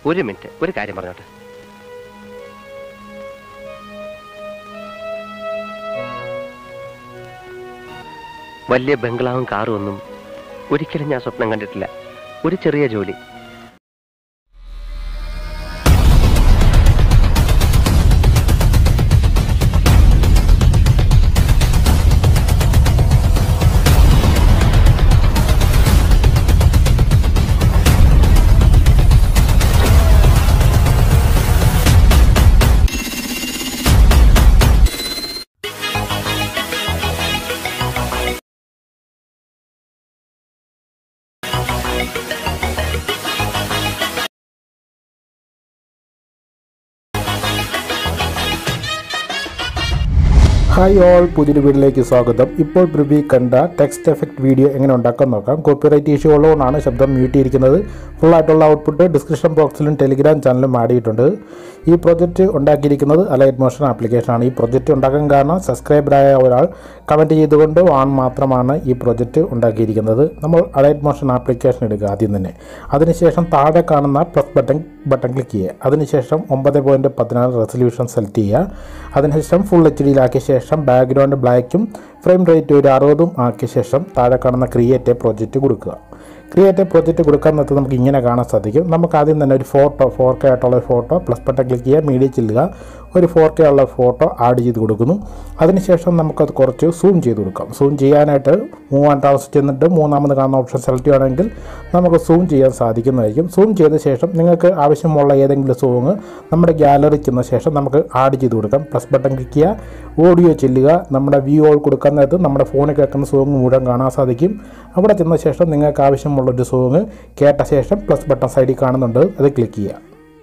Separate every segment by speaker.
Speaker 1: ഒരു മിനിറ്റ് ഒരു കാര്യം പറഞ്ഞോട്ടെ വലിയ ബംഗ്ലാവും കാറും ഒന്നും ഒരിക്കലും ഞാൻ സ്വപ്നം കണ്ടിട്ടില്ല ഒരു ചെറിയ ജോലി
Speaker 2: ഹായ് ഓൾ പുതിയൊരു വീഡിയോയിലേക്ക് സ്വാഗതം ഇപ്പോൾ പ്രിവ്യൂ കണ്ട ടെക്സ്റ്റ് എഫക്റ്റ് വീഡിയോ എങ്ങനെ ഉണ്ടാക്കാൻ നോക്കാം കോപ്പിറൈറ്റ് ഇഷ്യൂ ഉള്ളതുകൊണ്ടാണ് ശബ്ദം മ്യൂട്ട് ചെയ്തിരിക്കുന്നത് ഫുൾ ആയിട്ടുള്ള ഔട്ട്പുട്ട് ഡിസ്ക്രിപ്ഷൻ ബോക്സിലും ടെലിഗ്രാം ചാനലും ആഡ് ചെയ്തിട്ടുണ്ട് ഈ പ്രൊജക്റ്റ് ഉണ്ടാക്കിയിരിക്കുന്നത് അലൈറ്റ് മോഷൻ ആപ്ലിക്കേഷനാണ് ഈ പ്രൊജക്റ്റ് ഉണ്ടാക്കാൻ കാരണം സബ്സ്ക്രൈബറായ ഒരാൾ കമൻറ്റ് ചെയ്തുകൊണ്ട് ആണ് മാത്രമാണ് ഈ പ്രൊജക്റ്റ് ഉണ്ടാക്കിയിരിക്കുന്നത് നമ്മൾ അലൈറ്റ് മോഷൻ ആപ്ലിക്കേഷൻ എടുക്കുക ആദ്യം തന്നെ അതിനുശേഷം താഴെ കാണുന്ന പ്ലസ് ബട്ടൺ ബട്ടൺ ക്ലിക്ക് ചെയ്യുക അതിനുശേഷം ഒമ്പത് പോയിൻറ്റ് പതിനാറ് റെസൊല്യൂഷൻ സെലക്ട് ചെയ്യുക അതിനുശേഷം ഫുൾ എച്ച് ഡിയിലാക്കിയ ശേഷം ബാക്ക്ഗ്രൗണ്ട് ബ്ലാക്കും ഫ്രെയിം റേറ്റ് ഒരു അറുപതും ആക്കിയ ശേഷം താഴെ കാണുന്ന ക്രിയേറ്റ് പ്രോജക്റ്റ് കൊടുക്കുക ക്രിയേറ്റ് പ്രോജക്റ്റ് കൊടുക്കാൻ നേരത്ത് നമുക്ക് ഇങ്ങനെ കാണാൻ സാധിക്കും നമുക്ക് ആദ്യം തന്നെ ഒരു ഫോട്ടോ ഫോർ കെ ആയിട്ടുള്ള ഫോട്ടോ പ്ലസ് ബട്ടൺ ക്ലിക്ക് ചെയ്യുക മീഡിയ ചെല്ലുക ഒരു ഫോർ കെ ഉള്ള ഫോട്ടോ ആഡ് ചെയ്ത് കൊടുക്കുന്നു അതിനുശേഷം നമുക്കത് കുറച്ച് സൂം ചെയ്ത് കൊടുക്കാം സൂം ചെയ്യാനായിട്ട് മൂവ് ആൻഡ് ട്രാൻസ് ചെന്നിട്ട് മൂന്നാമത് കാണുന്ന ഓപ്ഷൻ സെലക്ട് ചെയ്യുകയാണെങ്കിൽ നമുക്ക് സൂം ചെയ്യാൻ സാധിക്കുന്നതായിരിക്കും സൂം ചെയ്ത ശേഷം നിങ്ങൾക്ക് ആവശ്യമുള്ള ഏതെങ്കിലും സോങ് നമ്മുടെ ഗാലറി ചെന്ന ശേഷം നമുക്ക് ആഡ് ചെയ്ത് കൊടുക്കാം പ്ലസ് ബട്ടൺ ക്ലിക്ക് ചെയ്യുക ഓഡിയോ ചെല്ലുക നമ്മുടെ വ്യൂ ഓൾ കൊടുക്കാൻ നേരത്ത് നമ്മുടെ ഫോണിൽ കേൾക്കുന്ന സോങ് മുഴുവൻ കാണാൻ സാധിക്കും അവിടെ ചെന്ന ശേഷം നിങ്ങൾക്ക് ആവശ്യമുള്ള ഒരു സോങ് കേട്ട ശേഷം പ്ലസ് ബട്ടൺ സൈഡിൽ കാണുന്നുണ്ട് അത് ക്ലിക്ക് ചെയ്യുക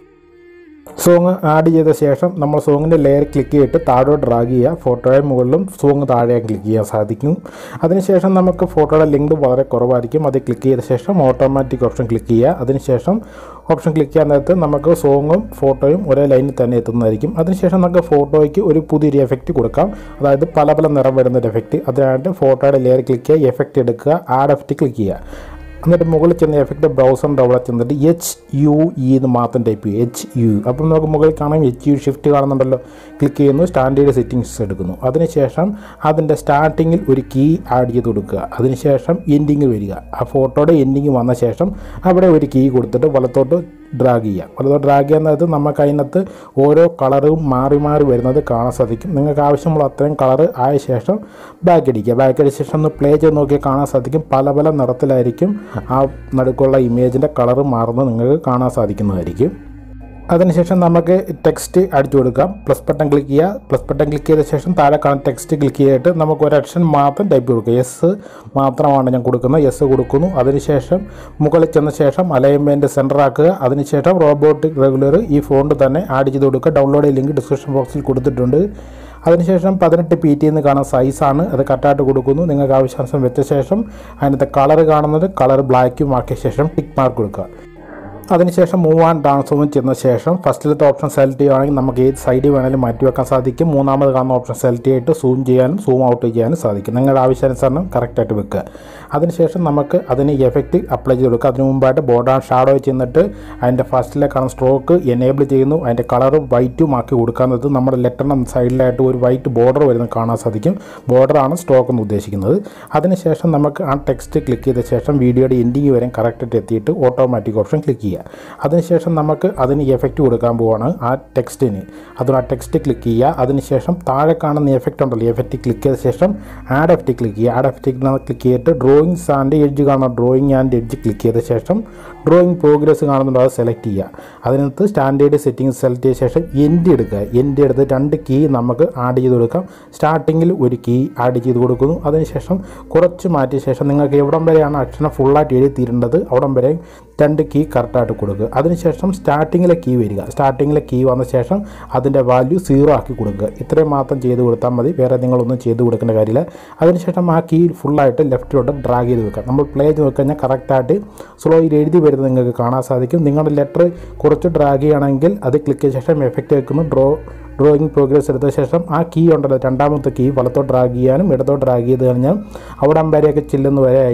Speaker 2: സോങ് ആഡ് ചെയ്ത ശേഷം നമ്മൾ സോങ്ങിൻ്റെ ലെയർ ക്ലിക്ക് ചെയ്തിട്ട് താഴോട്ട് ഡ്രാഗ് ചെയ്യുക ഫോട്ടോയുടെ മുകളിലും സോങ് താഴെ ക്ലിക്ക് ചെയ്യാൻ സാധിക്കും അതിനുശേഷം നമുക്ക് ഫോട്ടോയുടെ ലിങ്ക് വളരെ കുറവായിരിക്കും അത് ക്ലിക്ക് ചെയ്ത ശേഷം ഓട്ടോമാറ്റിക് ഓപ്ഷൻ ക്ലിക്ക് ചെയ്യുക അതിനുശേഷം ഓപ്ഷൻ ക്ലിക്ക് ചെയ്യാൻ നേരത്ത് നമുക്ക് സോങ്ങും ഫോട്ടോയും ഒരേ ലൈനിൽ തന്നെ എത്തുന്നതായിരിക്കും അതിനുശേഷം നമുക്ക് ഫോട്ടോയ്ക്ക് ഒരു പുതിയൊരു എഫക്റ്റ് കൊടുക്കാം അതായത് പല പല നിറം വരുന്ന ഒരു എഫക്റ്റ് അതിനായിട്ട് ഫോട്ടോയുടെ ലെയർ ക്ലിക്ക് ചെയ്യുക എഫക്റ്റ് എടുക്കുക ആഡ് എഫക്റ്റ് ക്ലിക്ക് ചെയ്യുക എന്നിട്ട് മുകളിൽ ചെന്ന് എഫക്റ്റ് ബ്രൗസറിൻ്റെ അവിടെ ചെന്നിട്ട് എച്ച് യു ഇ എന്ന് മാത്രം ടൈപ്പ് ചെയ്യും എച്ച് യു അപ്പം നമുക്ക് മുകളിൽ കാണാം എച്ച് യു ഷിഫ്റ്റ് കാണുന്നുണ്ടല്ലോ ക്ലിക്ക് ചെയ്യുന്നു സ്റ്റാൻഡേർഡ് സെറ്റിങ്സ് എടുക്കുന്നു അതിനുശേഷം അതിൻ്റെ സ്റ്റാർട്ടിങ്ങിൽ ഒരു കീ ആഡ് ചെയ്ത് കൊടുക്കുക അതിനുശേഷം എൻഡിങ് വരിക ആ ഫോട്ടോയുടെ എൻഡിങ് വന്ന ശേഷം അവിടെ ഒരു കീ കൊടുത്തിട്ട് വലത്തോട്ട് ഡ്രാഗ് ചെയ്യുക വലത്തോട്ട് ഡ്രാഗ് ചെയ്യുന്നത് നമുക്ക് അതിനകത്ത് ഓരോ കളറും മാറി മാറി വരുന്നത് കാണാൻ സാധിക്കും നിങ്ങൾക്ക് ആവശ്യമുള്ള അത്രയും കളർ ആയ ശേഷം ബാക്ക് അടിക്കുക ബാക്ക് അടിച്ച ശേഷം ഒന്ന് പ്ലേ ചെയ്ത് നോക്കിയാൽ കാണാൻ സാധിക്കും പല പല നിറത്തിലായിരിക്കും ആ നടുക്കുള്ള ഇമേജിൻ്റെ കളർ മാറുന്നത് നിങ്ങൾക്ക് കാണാൻ സാധിക്കുന്നതായിരിക്കും അതിനുശേഷം നമുക്ക് ടെക്സ്റ്റ് അടിച്ചു കൊടുക്കാം പ്ലസ് ബട്ടൺ ക്ലിക്ക് ചെയ്യുക പ്ലസ് ബട്ടൺ ക്ലിക്ക് ചെയ്ത ശേഷം താഴെ കാണുന്ന ടെക്സ്റ്റ് ക്ലിക്ക് ചെയ്തിട്ട് നമുക്ക് ഒരു അക്ഷൻ മാത്രം ടൈപ്പ് കൊടുക്കുക എസ് മാത്രമാണ് ഞാൻ കൊടുക്കുന്നത് എസ് കൊടുക്കുന്നു അതിനുശേഷം മുകളിൽ ചെന്ന ശേഷം അലൈൻമെൻറ്റ് സെൻറ്റർ ആക്കുക അതിനുശേഷം റോബോട്ടിക് റെഗുലർ ഈ ഫോണ്ട് തന്നെ ആഡ് ചെയ്ത് കൊടുക്കുക ഡൗൺലോഡ് ലിങ്ക് ഡിസ്ക്രിപ്ഷൻ ബോക്സിൽ കൊടുത്തിട്ടുണ്ട് അതിനുശേഷം പതിനെട്ട് പി ടി എന്ന് കാണുന്ന സൈസാണ് അത് കറക്റ്റായിട്ട് കൊടുക്കുന്നു നിങ്ങൾക്ക് ആവശ്യാനുസരണം വെച്ച ശേഷം അതിനകത്ത് കളർ കാണുന്നത് കളർ ബ്ലാക്കും ആക്കിയ ശേഷം ടിക്ക് മാർക്ക് കൊടുക്കുക അതിനുശേഷം മൂവ് ആൻഡ് ട്രാൻസ്ഫോം ചെന്ന ശേഷം ഫസ്റ്റിലത്തെ ഓപ്ഷൻ സെലക്ട് ചെയ്യുകയാണെങ്കിൽ നമുക്ക് ഏത് സൈഡിൽ വേണമെങ്കിലും മാറ്റി വെക്കാൻ സാധിക്കും മൂന്നാമത് കാണുന്ന ഓപ്ഷൻ സെലക്ട് ചെയ്തിട്ട് സൂം ചെയ്യാനും സൂം ഔട്ട് ചെയ്യാനും സാധിക്കും നിങ്ങളുടെ ആവശ്യാനുസരണം കറക്റ്റായിട്ട് വെക്കുക അതിനുശേഷം നമുക്ക് അതിന് എഫക്റ്റ് അപ്ലൈ ചെയ്ത് കൊടുക്കുക അതിന് മുമ്പായിട്ട് ബോർഡ് ആൻഡ് ഷാഡോ ചെന്നിട്ട് അതിൻ്റെ ഫസ്റ്റിലെ കാണുന്ന സ്ട്രോക്ക് എനേബിൾ ചെയ്യുന്നു അതിൻ്റെ കളർ വൈറ്റും ആക്കി കൊടുക്കുന്നത് നമ്മുടെ ലെറ്ററിൻ്റെ സൈഡിലായിട്ട് ഒരു വൈറ്റ് ബോർഡർ വരുന്നത് കാണാൻ സാധിക്കും ബോർഡറാണ് സ്ട്രോക്ക് എന്ന് ഉദ്ദേശിക്കുന്നത് അതിനുശേഷം നമുക്ക് ആ ടെക്സ്റ്റ് ക്ലിക്ക് ചെയ്ത ശേഷം വീഡിയോയുടെ എൻഡിങ് വരെ കറക്റ്റായിട്ട് എത്തിയിട്ട് ഓട്ടോമാറ്റിക് ഓപ്ഷൻ ക്ലിക്ക് ചെയ്യുക അതിനുശേഷം നമുക്ക് അതിന് എഫക്റ്റ് കൊടുക്കാൻ പോവാണ് ആ ടെക്സ്റ്റിന് അതിന് ആ ടെക്സ്റ്റ് ക്ലിക്ക് ചെയ്യുക അതിനുശേഷം താഴെ കാണുന്ന എഫക്റ്റ് ഉണ്ടല്ലോ എഫക്റ്റ് ക്ലിക്ക് ചെയ്ത ശേഷം ആഡ് എഫക്റ്റ് ക്ലിക്ക് ചെയ്യുക ആഡ് എഫക്റ്റ് ക്ലിക്ക് ചെയ്തിട്ട് ഡ്രോയിങ്സ് ആൻഡ് എഡ്ജ് കാണുന്ന ഡ്രോയിങ് ആൻഡ് എഡ്ജ് ക്ലിക്ക് ചെയ്ത ശേഷം ഡ്രോയിങ് പ്രോഗ്രസ് കാണുന്നുണ്ടോ അത് സെലക്ട് ചെയ്യുക അതിനകത്ത് സ്റ്റാൻഡേർഡ് സെറ്റിംഗ്സ് സെലക്ട് ചെയ്ത ശേഷം എൻഡ് എടുക്കുക എൻഡ് എടുത്ത് രണ്ട് കീ നമുക്ക് ആഡ് ചെയ്ത് കൊടുക്കാം സ്റ്റാർട്ടിങ്ങിൽ ഒരു കീ ആഡ് ചെയ്ത് കൊടുക്കുന്നു അതിനുശേഷം കുറച്ച് മാറ്റിയ ശേഷം നിങ്ങൾക്ക് എവിടം വരെയാണ് അക്ഷരം ഫുള്ളായിട്ട് എഴുതി തീരേണ്ടത് അവിടം വരെ രണ്ട് കീ കറക്റ്റായിട്ട് കൊടുക്കുക അതിനുശേഷം സ്റ്റാർട്ടിങ്ങിലെ കീ വരിക സ്റ്റാർട്ടിങ്ങിലെ കീ വന്ന ശേഷം അതിൻ്റെ വാല്യൂ സീറോ ആക്കി കൊടുക്കുക ഇത്രയും മാത്രം ചെയ്ത് കൊടുത്താൽ മതി വേറെ നിങ്ങളൊന്നും ചെയ്ത് കൊടുക്കേണ്ട കാര്യമില്ല അതിനുശേഷം ആ കീ ഫുള്ളായിട്ട് ലെഫ്റ്റിലോട്ട് ഡ്രാഗ് ചെയ്ത് വെക്കുക നമ്മൾ പ്ലേ ചെയ്ത് നോക്കിക്കഴിഞ്ഞാൽ കറക്റ്റായിട്ട് സ്ലോയിൽ എഴുതി വരുന്നത് നിങ്ങൾക്ക് കാണാൻ സാധിക്കും നിങ്ങളുടെ ലെറ്റർ കുറച്ച് ഡ്രാഗ് ചെയ്യുകയാണെങ്കിൽ അത് ക്ലിക്ക് ചെയ്ത ശേഷം എഫക്റ്റ് വെക്കുന്നു ഡ്രോ ഡ്രോയിങ് പ്രോഗ്രസ് എടുത്ത ശേഷം ആ കീ ഉണ്ടല്ലോ രണ്ടാമത്തെ കീ വലത്തോട്ട് ഡ്രാഗ് ചെയ്യാനും ഇടത്തോട്ട് ഡ്രാഗ് ചെയ്ത് കഴിഞ്ഞാൽ അവിടെ വരെയൊക്കെ ചെല്ലുന്ന വരെ ആയിരിക്കും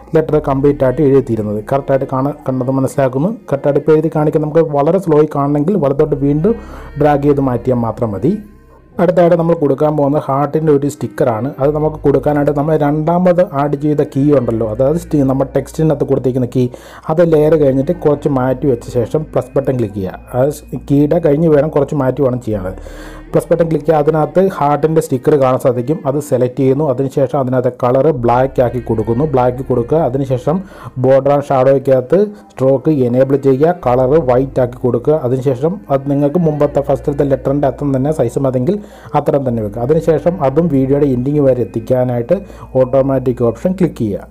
Speaker 2: ലെറ്റർ കംപ്ലീറ്റ് ആയിട്ട് എഴുതിയിരുന്നത് കറക്റ്റായിട്ട് കാണാൻ കണ്ടത് മനസ്സിലാക്കുന്നു കറക്റ്റായിട്ട് ഇപ്പോൾ എഴുതി കാണിക്കാൻ നമുക്ക് വളരെ സ്ലോയി കാണണമെങ്കിൽ വലത്തോട്ട് വീണ്ടും ഡ്രാഗ് ചെയ്ത് മാറ്റിയാൽ മാത്രം മതി അടുത്തായിട്ട് നമ്മൾ കൊടുക്കാൻ പോകുന്ന ഹാർട്ടിൻ്റെ ഒരു സ്റ്റിക്കറാണ് അത് നമുക്ക് കൊടുക്കാനായിട്ട് നമ്മൾ രണ്ടാമത് ആഡ് ചെയ്ത കീ ഉണ്ടല്ലോ അതായത് സ്റ്റി നമ്മൾ ടെക്സ്റ്റിനകത്ത് കൊടുത്തിരിക്കുന്ന കീ അത് ലെയർ കഴിഞ്ഞിട്ട് കുറച്ച് മാറ്റി വെച്ച ശേഷം പ്ലസ് ബട്ടൺ ക്ലിക്ക് ചെയ്യുക അത് കീയുടെ കഴിഞ്ഞ് വേണം കുറച്ച് മാറ്റി വേണം ചെയ്യാൻ പ്ലസ് ബട്ടൺ ക്ലിക്ക് ചെയ്യുക അതിനകത്ത് ഹാർട്ടിൻ്റെ സ്റ്റിക്കർ കാണാൻ സാധിക്കും അത് സെലക്ട് ചെയ്യുന്നു അതിനുശേഷം അതിനകത്ത് കളർ ബ്ലാക്ക് ആക്കി കൊടുക്കുന്നു ബ്ലാക്ക് കൊടുക്കുക അതിനുശേഷം ബോർഡർ ആൻഡ് ഷാഡോയ്ക്കകത്ത് സ്ട്രോക്ക് എനേബിൾ ചെയ്യുക കളർ വൈറ്റ് ആക്കി കൊടുക്കുക അതിനുശേഷം അത് നിങ്ങൾക്ക് മുമ്പത്തെ ഫസ്റ്റത്തെ ലെറ്ററിൻ്റെ അത്തം തന്നെ സൈസ് മതെങ്കിൽ അത്തരം തന്നെ വെക്കുക അതിനുശേഷം അതും വീഡിയോയുടെ എൻഡിങ് വരെ എത്തിക്കാനായിട്ട് ഓട്ടോമാറ്റിക് ഓപ്ഷൻ ക്ലിക്ക് ചെയ്യുക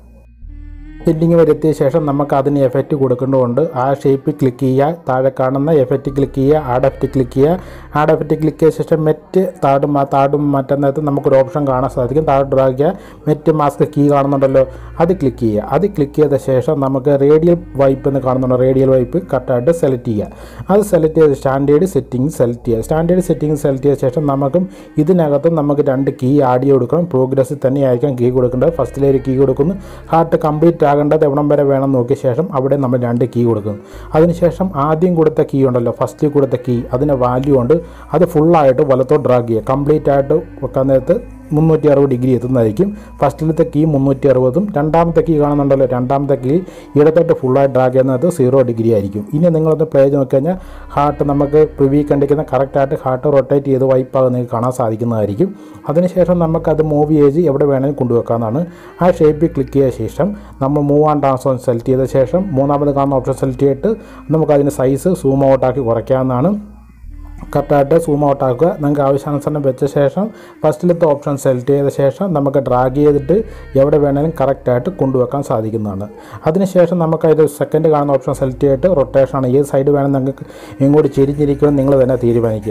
Speaker 2: എൻഡിങ് വരെ എത്തിയ ശേഷം നമുക്ക് അതിന് എഫക്റ്റ് കൊടുക്കേണ്ടതുകൊണ്ട് ആ ഷേപ്പ് ക്ലിക്ക് ചെയ്യുക താഴെ കാണുന്ന എഫക്റ്റ് ക്ലിക്ക് ചെയ്യുക ആഡ് എഫക്റ്റ് ക്ലിക്ക് ചെയ്യുക ആഡ് എഫക്റ്റ് ക്ലിക്ക് ചെയ്ത ശേഷം മെറ്റ് താടും ആ താടും മാറ്റുന്നതിനകത്ത് നമുക്കൊരു ഓപ്ഷൻ കാണാൻ സാധിക്കും താഴെ ഡ്രാഗ് ചെയ്യുക മെറ്റ് മാസ്ക് കീ കാണുന്നുണ്ടല്ലോ അത് ക്ലിക്ക് ചെയ്യുക അത് ക്ലിക്ക് ചെയ്ത ശേഷം നമുക്ക് റേഡിയൽ വൈപ്പ് എന്ന് കാണുന്നുണ്ട് റേഡിയൽ വൈപ്പ് കറക്റ്റായിട്ട് സെലക്ട് ചെയ്യുക അത് സെലക്ട് ചെയ്ത് സ്റ്റാൻഡേർഡ് സെറ്റിംഗ് സെലക്ട് ചെയ്യുക സ്റ്റാൻഡേർഡ് സെറ്റിംഗ് സെലക്ട് ചെയ്ത ശേഷം നമുക്കും ഇതിനകത്തും നമുക്ക് രണ്ട് കീ ആഡ് ചെയ്ത് കൊടുക്കണം പ്രോഗ്രസ്സിൽ തന്നെയായിരിക്കും കീ കൊടുക്കേണ്ടത് ഫസ്റ്റിലൊരു കീ കൊടുക്കുന്നു ഹാർട്ട് കംപ്ലീറ്റ് ആകേണ്ടത് എവിടം വരെ വേണം നോക്കിയ ശേഷം അവിടെ നമ്മൾ രണ്ട് കീ കൊടുക്കുന്നു അതിനുശേഷം ആദ്യം കൊടുത്ത കീ ഉണ്ടല്ലോ ഫസ്റ്റ് കൊടുത്ത കീ അതിന് വാല്യൂ ഉണ്ട് അത് ഫുള്ളായിട്ട് വലത്തോട്ട് ഡ്രാഗ് ചെയ്യുക കംപ്ലീറ്റ് ആയിട്ട് വെക്കാൻ നേരത്ത് മുന്നൂറ്റി അറുപത് ഡിഗ്രി എത്തുന്നതായിരിക്കും ഫസ്റ്റിലത്തെ കീ മുന്നൂറ്റി അറുപതും രണ്ടാമത്തെ കീ കാണുന്നുണ്ടല്ലോ രണ്ടാമത്തെ കീ ഇടത്തോട്ട് ഫുള്ളായി ഡ്രാഗ് ചെയ്യുന്നത് സീറോ ഡിഗ്രി ആയിരിക്കും ഇനി നിങ്ങളൊന്ന് പ്ലേ ചെയ്ത് നോക്കിക്കഴിഞ്ഞാൽ ഹാർട്ട് നമുക്ക് പ്രിവ്യൂ കണ്ടിരിക്കുന്ന കറക്റ്റായിട്ട് ഹാർട്ട് റൊട്ടേറ്റ് ചെയ്ത് വൈപ്പാകുന്ന നിങ്ങൾക്ക് കാണാൻ സാധിക്കുന്നതായിരിക്കും അതിനുശേഷം നമുക്കത് മൂവ് ചെയ്ത് എവിടെ വേണമെങ്കിലും കൊണ്ടുവെക്കാവുന്നതാണ് ആ ഷേപ്പിൽ ക്ലിക്ക് ചെയ്ത ശേഷം നമ്മൾ മൂവ് ആൻഡ് ട്രാൻസ്ഫോം സെലക്ട് ചെയ്ത ശേഷം മൂന്നാമത് കാണുന്ന ഓപ്ഷൻ സെലക്ട് ചെയ്തിട്ട് നമുക്കതിൻ്റെ സൈസ് സൂം ഔട്ടാക്കി കുറയ്ക്കാവുന്നതാണ് കറക്റ്റായിട്ട് സൂം ഔട്ട് ആക്കുക നിങ്ങൾക്ക് ആവശ്യാനുസരണം വെച്ച ശേഷം ഫസ്റ്റിലത്തെ ഓപ്ഷൻ സെലക്ട് ചെയ്ത ശേഷം നമുക്ക് ഡ്രാഗ് ചെയ്തിട്ട് എവിടെ വേണമെങ്കിലും കറക്റ്റായിട്ട് കൊണ്ടുവെക്കാൻ സാധിക്കുന്നതാണ് അതിനുശേഷം നമുക്ക് അതിൽ സെക്കൻഡ് കാണുന്ന ഓപ്ഷൻ സെലക്ട് ചെയ്തിട്ട് റൊട്ടേഷനാണ് ഏത് സൈഡ് വേണം നിങ്ങൾക്ക് ഇങ്ങോട്ട് ചെരിഞ്ഞിരിക്കണം നിങ്ങൾ തന്നെ തീരുമാനിക്കുക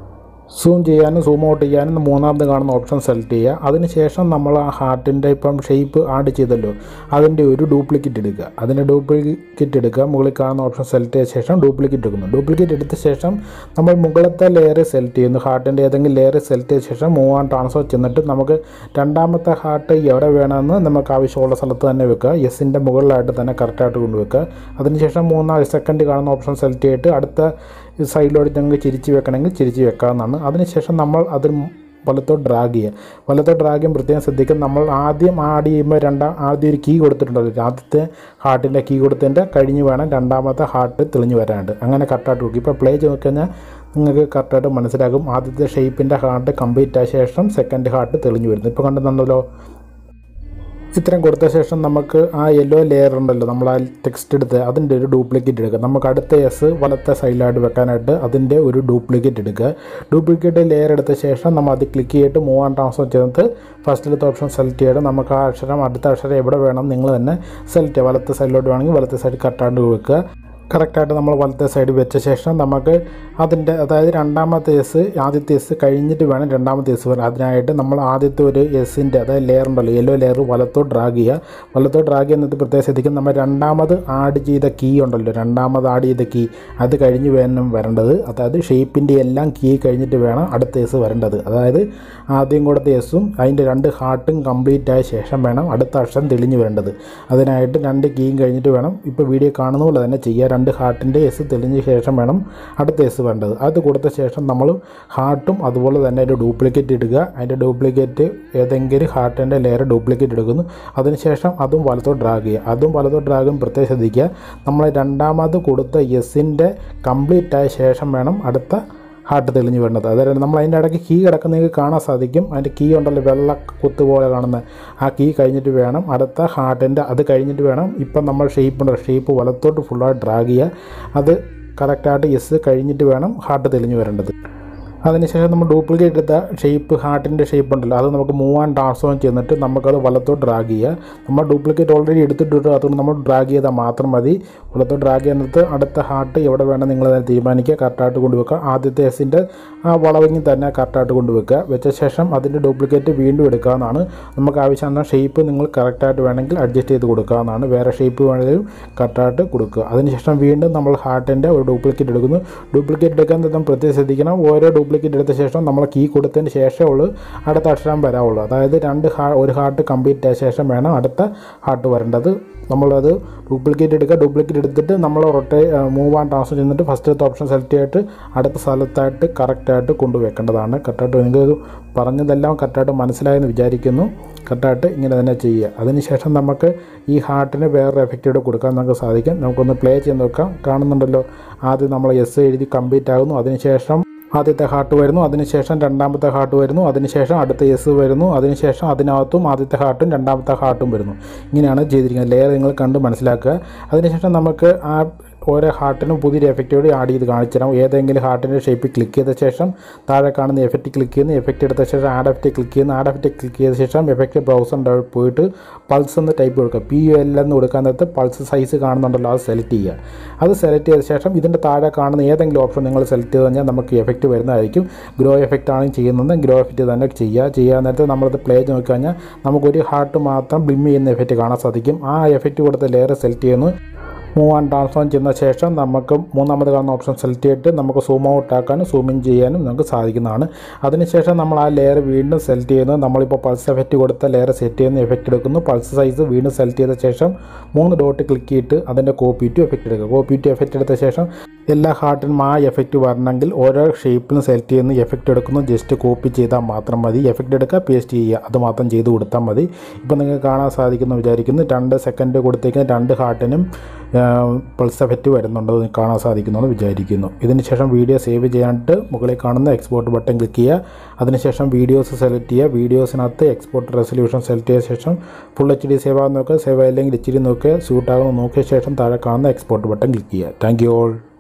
Speaker 2: സൂം ചെയ്യാനും സൂം ഔട്ട് ചെയ്യാനും മൂന്നാമത് കാണുന്ന ഓപ്ഷൻ സെലക്ട് ചെയ്യുക അതിനുശേഷം നമ്മൾ ആ ഹാർട്ടിൻ്റെ ഇപ്പം ഷേപ്പ് ആഡ് ചെയ്തല്ലോ അതിൻ്റെ ഒരു ഡ്യൂപ്ലിക്കേറ്റ് എടുക്കുക അതിൻ്റെ ഡ്യൂപ്ലിക്കേറ്റ് എടുക്കുക മുകളിൽ കാണുന്ന ഓപ്ഷൻ സെലക്ട് ചെയ്ത ശേഷം ഡ്യൂപ്ലിക്കേറ്റ് എടുക്കുന്നു ഡ്യൂപ്ലിക്കേറ്റ് എടുത്ത ശേഷം നമ്മൾ മുകളിലത്തെ ലെയർ സെലക്ട് ചെയ്യുന്നു ഹാർട്ടിൻ്റെ ഏതെങ്കിലും ലെയർ സെലക്ട് ചെയ്ത ശേഷം മൂവ് ആൻഡ് ട്രാൻസ്ഫർ ചെന്നിട്ട് നമുക്ക് രണ്ടാമത്തെ ഹാർട്ട് എവിടെ വേണമെന്ന് നമുക്ക് ആവശ്യമുള്ള സ്ഥലത്ത് തന്നെ വെക്കുക എസിൻ്റെ മുകളിലായിട്ട് തന്നെ കറക്റ്റായിട്ട് കൊണ്ടുവെക്കുക അതിനുശേഷം മൂന്നാല് സെക്കൻഡ് കാണുന്ന ഓപ്ഷൻ സെലക്ട് ചെയ്തിട്ട് അടുത്ത സൈഡിലോട്ട് ഞങ്ങൾക്ക് ചിരിച്ച് വെക്കണമെങ്കിൽ ചിരിച്ച് വെക്കാവുന്നതാണ് അതിനുശേഷം നമ്മൾ അതിൽ വലത്തോട്ട് ഡ്രാഗ് ചെയ്യുക വലത്തോട്ട് ഡ്രാഗ് ചെയ്യുമ്പോൾ പ്രത്യേകം ശ്രദ്ധിക്കുക നമ്മൾ ആദ്യം ആഡ് ചെയ്യുമ്പോൾ രണ്ടാം ആദ്യം ഒരു കീ കൊടുത്തിട്ടുണ്ടല്ലോ ആദ്യത്തെ ഹാർട്ടിൻ്റെ കീ കൊടുത്തതിൻ്റെ കഴിഞ്ഞ് വേണം രണ്ടാമത്തെ ഹാർട്ട് തെളിഞ്ഞ് വരാനുണ്ട് അങ്ങനെ കറക്റ്റായിട്ട് നോക്കി ഇപ്പോൾ പ്ലേ ചെയ്ത് നോക്കിക്കഴിഞ്ഞാൽ നിങ്ങൾക്ക് കറക്റ്റായിട്ട് മനസ്സിലാകും ആദ്യത്തെ ഷേപ്പിൻ്റെ ഹാർട്ട് കംപ്ലീറ്റ് ആയ ശേഷം സെക്കൻഡ് ഹാർട്ട് തെളിഞ്ഞ് വരുന്നു ഇപ്പോൾ കണ്ടുന്നുണ്ടല്ലോ ഇത്രയും കൊടുത്ത ശേഷം നമുക്ക് ആ യെല്ലോ ലെയർ ഉണ്ടല്ലോ നമ്മൾ ആ ടെക്സ്റ്റ് എടുത്ത് അതിൻ്റെ ഒരു ഡ്യൂപ്ലിക്കേറ്റ് എടുക്കുക നമുക്ക് അടുത്ത എസ് വലത്തെ സൈഡിലായിട്ട് വെക്കാനായിട്ട് അതിൻ്റെ ഒരു ഡ്യൂപ്ലിക്കേറ്റ് എടുക്കുക ഡ്യൂപ്ലിക്കേറ്റ് ലെയർ എടുത്ത ശേഷം നമ്മൾ അത് ക്ലിക്ക് ചെയ്തിട്ട് മൂവ് ആൻഡ് ട്രാൻസ്ഫർ ചെയ്തിട്ട് ഫസ്റ്റിലത്തെ ഓപ്ഷൻ സെലക്ട് ചെയ്ത് നമുക്ക് ആ അക്ഷരം അടുത്ത അക്ഷരം എവിടെ വേണം നിങ്ങൾ തന്നെ സെലക്ട് ചെയ്യുക വലത്തെ സൈഡിലോട്ട് വേണമെങ്കിൽ വലത്തെ സൈഡ് കട്ടാണ്ട് വെക്കുക കറക്റ്റായിട്ട് നമ്മൾ വലത്തെ സൈഡ് വെച്ച ശേഷം നമുക്ക് അതിൻ്റെ അതായത് രണ്ടാമത്തെ എസ് ആദ്യത്തെ എസ് കഴിഞ്ഞിട്ട് വേണം രണ്ടാമത്തെ എസ് വരാൻ അതിനായിട്ട് നമ്മൾ ആദ്യത്തെ ഒരു എസിൻ്റെ അതായത് ലെയർ ഉണ്ടല്ലോ യെല്ലോ ലെയർ വലത്തോട്ട് ഡ്രാഗ് ചെയ്യുക വലത്തോട്ട് ഡ്രാഗ് ചെയ്യുന്നത് പ്രത്യേകം ശ്രദ്ധിക്കും നമ്മൾ രണ്ടാമത് ആഡ് ചെയ്ത കീ ഉണ്ടല്ലോ രണ്ടാമത് ആഡ് ചെയ്ത കീ അത് കഴിഞ്ഞ് വേണം വരേണ്ടത് അതായത് ഷേപ്പിൻ്റെ എല്ലാം കീ കഴിഞ്ഞിട്ട് വേണം അടുത്ത എസ് വരേണ്ടത് അതായത് ആദ്യം കൊടുത്ത എസും അതിൻ്റെ രണ്ട് ഹാർട്ടും കംപ്ലീറ്റ് ആയ ശേഷം വേണം അടുത്ത അക്ഷരം തെളിഞ്ഞ് വരേണ്ടത് അതിനായിട്ട് രണ്ട് കീയും കഴിഞ്ഞിട്ട് വേണം ഇപ്പോൾ വീഡിയോ കാണുന്ന പോലെ തന്നെ ചെയ്യുക രണ്ട് ഹാർട്ടിൻ്റെ എസ് തെളിഞ്ഞ ശേഷം വേണം അടുത്ത എസ് വേണ്ടത് അത് കൊടുത്ത ശേഷം നമ്മൾ ഹാർട്ടും അതുപോലെ തന്നെ ഒരു ഡ്യൂപ്ലിക്കേറ്റ് ഇടുക അതിൻ്റെ ഡ്യൂപ്ലിക്കേറ്റ് ഏതെങ്കിലും ഹാർട്ടിൻ്റെ ലെയർ ഡ്യൂപ്ലിക്കേറ്റ് എടുക്കുന്നു അതിനുശേഷം അതും വലത്തോട്ട് ഡ്രാഗ് ചെയ്യുക അതും വലത്തോട്ട് ഡ്രാഗും പ്രത്യേകം ശ്രദ്ധിക്കുക നമ്മൾ രണ്ടാമത് കൊടുത്ത എസിൻ്റെ കംപ്ലീറ്റ് ആയ ശേഷം വേണം അടുത്ത ഹാർട്ട് തെളിഞ്ഞ് വരുന്നത് അതായത് നമ്മൾ അതിൻ്റെ ഇടയ്ക്ക് കീ കിടക്കുന്നത് കാണാൻ സാധിക്കും അതിൻ്റെ കീ ഉണ്ടല്ലോ വെള്ള കുത്ത് പോലെ കാണുന്ന ആ കീ കഴിഞ്ഞിട്ട് വേണം അടുത്ത ഹാർട്ടിൻ്റെ അത് കഴിഞ്ഞിട്ട് വേണം ഇപ്പം നമ്മൾ ഷേപ്പ് ഉണ്ടല്ലോ ഷേപ്പ് വലത്തോട്ട് ഫുള്ളായിട്ട് ഡ്രാഗ് ചെയ്യുക അത് കറക്റ്റായിട്ട് എസ് കഴിഞ്ഞിട്ട് വേണം ഹാർട്ട് തെളിഞ്ഞ് വരേണ്ടത് അതിനുശേഷം നമ്മൾ ഡ്യൂപ്ലിക്കേറ്റ് എടുത്ത ഷേപ്പ് ഹാർട്ടിൻ്റെ ഷേപ്പ് ഉണ്ടല്ലോ അത് നമുക്ക് മൂവ് ആൻഡ് ട്രാൻസ്ഫോം ചെയ്തിട്ട് നമുക്കത് വലത്തോട്ട് ഡ്രാഗ് ചെയ്യുക നമ്മൾ ഡ്യൂപ്ലിക്കേറ്റ് ഓൾറെഡി എടുത്തിട്ടുണ്ട് അതുകൊണ്ട് നമ്മൾ ഡ്രാഗ് ചെയ്താൽ മാത്രം മതി വലത്തോട്ട് ഡ്രാഗ് ചെയ്യുന്നത് അടുത്ത ഹാർട്ട് എവിടെ വേണം നിങ്ങൾ തന്നെ തീരുമാനിക്കുക കറക്റ്റായിട്ട് കൊണ്ടുവെക്കുക ആദ്യത്തെ എസിൻ്റെ ആ വളവിങ്ങി തന്നെ കറക്റ്റായിട്ട് കൊണ്ടുവെക്കുക വെച്ച ശേഷം അതിൻ്റെ ഡ്യൂപ്ലിക്കേറ്റ് വീണ്ടും എടുക്കാവുന്നതാണ് നമുക്ക് ആവശ്യമായ ഷേപ്പ് നിങ്ങൾ കറക്റ്റായിട്ട് വേണമെങ്കിൽ അഡ്ജസ്റ്റ് ചെയ്ത് കൊടുക്കാവുന്നതാണ് വേറെ ഷേപ്പ് വേണമെങ്കിലും കറക്റ്റായിട്ട് കൊടുക്കുക അതിനുശേഷം വീണ്ടും നമ്മൾ ഹാർട്ടിൻ്റെ ഒരു ഡ്യൂപ്ലിക്കേറ്റ് എടുക്കുന്നു ഡ്യൂപ്ലിക്കേറ്റ് എടുക്കാൻ തന്നെ പ്രത്യേകം ശ്രദ്ധിക്കണം ഓരോ ഡ്യൂപ്ലിക്കേറ്റ് ഡ്യൂപ്ലിക്കേറ്റ് എടുത്ത ശേഷം നമ്മൾ കീ കൊടുത്തതിന് ശേഷമേ ഉള്ളൂ അടുത്ത അക്ഷരം വരാവുള്ളൂ അതായത് രണ്ട് ഹാ ഒരു ഹാർട്ട് കംപ്ലീറ്റ് ആയ ശേഷം വേണം അടുത്ത ഹാർട്ട് വരേണ്ടത് നമ്മളത് ഡ്യൂപ്ലിക്കേറ്റ് എടുക്കുക ഡ്യൂപ്ലിക്കേറ്റ് എടുത്തിട്ട് നമ്മൾ റൊട്ടേ മൂവ് ആൻഡ് ട്രാൻസ്ഫർ ചെയ്തിട്ട് ഫസ്റ്റത്തെ ഓപ്ഷൻ സെലക്ട് ചെയ്തിട്ട് അടുത്ത സ്ഥലത്തായിട്ട് കറക്റ്റായിട്ട് കൊണ്ടുവെക്കേണ്ടതാണ് കറക്റ്റായിട്ട് നിങ്ങൾക്ക് പറഞ്ഞതെല്ലാം കറക്റ്റായിട്ട് മനസ്സിലായെന്ന് വിചാരിക്കുന്നു കറക്റ്റായിട്ട് ഇങ്ങനെ തന്നെ ചെയ്യുക അതിനുശേഷം നമുക്ക് ഈ ഹാർട്ടിന് വേറൊരു എഫക്റ്റ് കൂടെ കൊടുക്കാൻ നമുക്ക് സാധിക്കും നമുക്കൊന്ന് പ്ലേ ചെയ്ത് നോക്കാം കാണുന്നുണ്ടല്ലോ ആദ്യം നമ്മൾ എസ് എഴുതി കംപ്ലീറ്റ് ആകുന്നു അതിനുശേഷം ആദ്യത്തെ ഹാർട്ട് വരുന്നു അതിനുശേഷം രണ്ടാമത്തെ ഹാർട്ട് വരുന്നു അതിനുശേഷം അടുത്ത എസ് വരുന്നു അതിനുശേഷം അതിനകത്തും ആദ്യത്തെ ഹാർട്ടും രണ്ടാമത്തെ ഹാർട്ടും വരുന്നു ഇങ്ങനെയാണ് ചെയ്തിരിക്കുന്നത് ലെയർ നിങ്ങൾ കണ്ട് മനസ്സിലാക്കുക അതിനുശേഷം നമുക്ക് ആ ഓരോ ഹാർട്ടിനും പുതിയൊരു എഫക്റ്റ് കൂടി ആഡ് ചെയ്ത് കാണിച്ചു തരാം ഏതെങ്കിലും ഹാർട്ടിൻ്റെ ഷേപ്പിൽ ക്ലിക്ക് ചെയ്ത ശേഷം താഴെ കാണുന്ന എഫക്റ്റ് ക്ലിക്ക് ചെയ്യുന്നു എഫക്റ്റ് എടുത്ത ശേഷം ആഡ് എഫക്റ്റ് ക്ലിക്ക് ചെയ്യുന്നു ആഡ് എഫക്റ്റ് ക്ലിക്ക് ചെയ്ത ശേഷം എഫക്റ്റ് ബ്രൗസറിൻ്റെ പോയിട്ട് പൾസ് എന്ന് ടൈപ്പ് കൊടുക്കുക പി യു എൽ എന്ന് കൊടുക്കാൻ നേരത്ത് പൾസ് സൈസ് കാണുന്നുണ്ടല്ലോ അത് സെലക്ട് ചെയ്യുക അത് സെലക്ട് ചെയ്ത ശേഷം ഇതിൻ്റെ താഴെ കാണുന്ന ഏതെങ്കിലും ഓപ്ഷൻ നിങ്ങൾ സെലക്ട് ചെയ്ത് കഴിഞ്ഞാൽ നമുക്ക് എഫക്റ്റ് വരുന്നതായിരിക്കും ഗ്രോ എഫക്റ്റ് ആണ് ചെയ്യുന്നത് ഗ്രോ എഫക്റ്റ് തന്നെ ചെയ്യുക ചെയ്യാൻ നേരത്തെ നമ്മളത് പ്ലേ ചെയ്ത് നോക്കി കഴിഞ്ഞാൽ നമുക്കൊരു ഹാർട്ട് മാത്രം ബ്ലിം ചെയ്യുന്ന എഫക്റ്റ് കാണാൻ സാധിക്കും ആ എഫക്റ്റ് കൊടുത്ത ലെയർ സെലക്ട് ചെയ്യുന്നു മൂവ് ആൻഡ് ട്രാൻസ്ഫോം ചെയ്യുന്ന ശേഷം നമുക്ക് മൂന്നാമത് കാണുന്ന ഓപ്ഷൻ സെലക്ട് ചെയ്തിട്ട് നമുക്ക് സൂം ഔട്ട് ആക്കാനും സൂം ഇൻ ചെയ്യാനും നമുക്ക് സാധിക്കുന്നതാണ് അതിനുശേഷം നമ്മൾ ആ ലെയർ വീണ്ടും സെലക്ട് ചെയ്യുന്നു നമ്മളിപ്പോൾ പൾസ് എഫക്റ്റ് കൊടുത്ത ലെയർ സെറ്റ് ചെയ്യുന്ന എഫക്റ്റ് എടുക്കുന്നു പൾസ് സൈസ് വീണ്ടും സെലക്ട് ചെയ്ത ശേഷം മൂന്ന് ഡോട്ട് ക്ലിക്ക് ചെയ്തിട്ട് അതിൻ്റെ കോപ്പി ടു എഫക്റ്റ് എടുക്കുക കോപ്പി ടു എഫക്റ്റ് എടുത്ത ശേഷം എല്ലാ ഹാർട്ടിനും ആ എഫക്റ്റ് വരണമെങ്കിൽ ഓരോ ഷേപ്പിലും സെലക്ട് ചെയ്യുന്ന എഫക്റ്റ് എടുക്കുന്നു ജസ്റ്റ് കോപ്പി ചെയ്താൽ മാത്രം മതി എഫക്റ്റ് എടുക്കുക പേസ്റ്റ് ചെയ്യുക അത് മാത്രം ചെയ്ത് കൊടുത്താൽ മതി ഇപ്പോൾ നിങ്ങൾക്ക് കാണാൻ സാധിക്കുന്നു വിചാരിക്കുന്നു രണ്ട് സെക്കൻഡ് കൊടുത്തേക്കുന്ന രണ്ട് ഹാർട്ടിനും പൾസ് എഫക്റ്റ് വരുന്നുണ്ടോ എന്ന് കാണാൻ സാധിക്കുമെന്ന് വിചാരിക്കുന്നു ഇതിന് ശേഷം വീഡിയോ സേവ് ചെയ്യാനായിട്ട് മുകളിൽ കാണുന്ന എക്സ്പോർട്ട് ബട്ടൺ ക്ലിക്ക് ചെയ്യുക അതിനുശേഷം വീഡിയോസ് സെലക്ട് ചെയ്യുക വീഡിയോസിനകത്ത് എക്സ്പോർട്ട് റെസൊല്യൂഷൻ സെലക്ട് ചെയ്ത ശേഷം ഫുൾ എച്ച് ഡി സേവ് ആകുന്ന നോക്കുക സേവ് ആയില്ലെങ്കിൽ എച്ച് ഡി നോക്കുക സ്യൂട്ട് ആകുന്ന നോക്കിയ ശേഷം താഴെ കാണുന്ന എക്സ്പോർട്ട് ബട്ടൺ ക്ലിക്ക് ചെയ്യുക താങ്ക് യു ഓൾ